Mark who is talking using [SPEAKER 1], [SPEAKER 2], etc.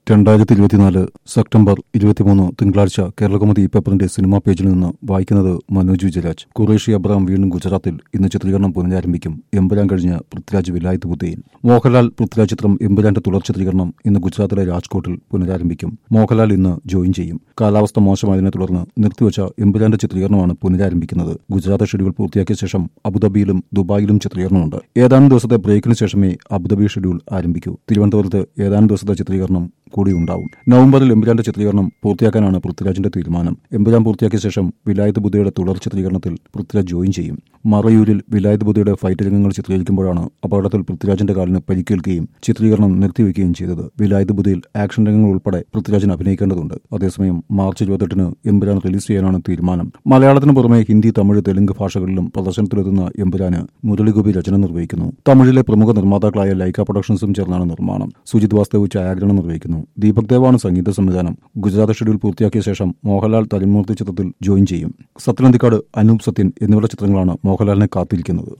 [SPEAKER 1] രണ്ടായിരത്തി ഇരുപത്തിനാല് സെപ്റ്റംബർ ഇരുപത്തിമൂന്ന് തിങ്കളാഴ്ച കേരളകൗമുദി പേപ്പറിന്റെ സിനിമാ പേജിൽ നിന്ന് വായിക്കുന്നത് മനോജ് വിജയരാജ് ഖുറേഷി അബ്രഹാം വീണ്ടും ഗുജറാത്തിൽ ഇന്ന് ചിത്രീകരണം പുനരാരംഭിക്കും എമ്പുരാൻ കഴിഞ്ഞ് പൃഥ്വിരാജ് വിലായത്ത് ബുദ്ധയിൽ മോഹൻലാൽ പൃഥ്വിരാജ് ചിത്രം എമ്പുരാന്റെ തുടർ ചിത്രീകരണം ഇന്ന് ഗുജറാത്തിലെ രാജ്കോട്ടിൽ പുനരാരംഭിക്കും മോഹൻലാൽ ഇന്ന് ജോയിൻ ചെയ്യും കാലാവസ്ഥ മോശമായതിനെ തുടർന്ന് നിർത്തിവച്ച എമ്പുരാന്റെ ചിത്രീകരണമാണ് പുനരാരംഭിക്കുന്നത് ഗുജറാത്ത് ഷെഡ്യൂൾ പൂർത്തിയാക്കിയ ശേഷം അബുദാബിയിലും ദുബായിലും ചിത്രീകരണമുണ്ട് ഏതാനും ദിവസത്തെ ബ്രേക്കിന് ശേഷമേ അബുദാബി ഷെഡ്യൂൾ ആരംഭിക്കൂ തിരുവനന്തപുരത്ത് ഏതാനും ദിവസത്തെ ചിത്രീകരണം കൂടി ഉണ്ടാവും നവംബറിൽ എമ്പുരാന്റെ ചിത്രീകരണം പൂർത്തിയാക്കാനാണ് പൃഥ്വിരാജിന്റെ തീരുമാനം എമ്പുരാൻ പൂർത്തിയാക്കിയ ശേഷം വിലായത്ത് ബുദ്ധയുടെ തുടർ ചിത്രീകരണത്തിൽ പൃഥ്വിരാജ് ജോയിൻ ചെയ്യും മറയൂരിൽ വിലായത്ത് ബുദ്ധയുടെ ഫൈറ്റ് രംഗങ്ങൾ ചിത്രീകരിക്കുമ്പോഴാണ് അപകടത്തിൽ പൃഥ്വിരാജിന്റെ കാലിന് പരിക്കേൽക്കുകയും ചിത്രീകരണം നിർത്തിവെക്കുകയും ചെയ്തത് വിലായത്ത് ബുദ്ധയിൽ ആക്ഷൻ രംഗങ്ങൾ ഉൾപ്പെടെ പൃഥ്വിരാജിന് അഭിനയിക്കേണ്ടതുണ്ട് അതേസമയം മാർച്ച് ഇരുപത്തെട്ടിന് എമ്പുരാൻ റിലീസ് ചെയ്യാനാണ് തീരുമാനം മലയാളത്തിന് പുറമെ ഹിന്ദി തമിഴ് തെലുങ്ക് ഭാഷകളിലും പ്രദർശനത്തിലെത്തുന്ന എമ്പുരാന് മുരളിഗോപി രചന നിർവഹിക്കുന്നു തമിഴിലെ പ്രമുഖ നിർമ്മാതാക്കളായ ലൈക്ക പ്രൊഡക്ഷൻസും ചേർന്നാണ് നിർമ്മാണം സുജിത് വാസ്തവ് ഛായാഗ്രഹണം നിർവഹിക്കുന്നു ദീപക് ദേവാണ് സംഗീത സംവിധാനം ഗുജറാത്ത് ഷെഡ്യൂൾ പൂർത്തിയാക്കിയ ശേഷം മോഹൻലാൽ തലിമൂർത്തി ചിത്രത്തിൽ ജോയിൻ ചെയ്യും സത്യനന്ദിക്കാട് അനൂപ് സത്യൻ എന്നിവരുടെ ചിത്രങ്ങളാണ് മോഹൻലാലിനെ കാത്തിരിക്കുന്നത്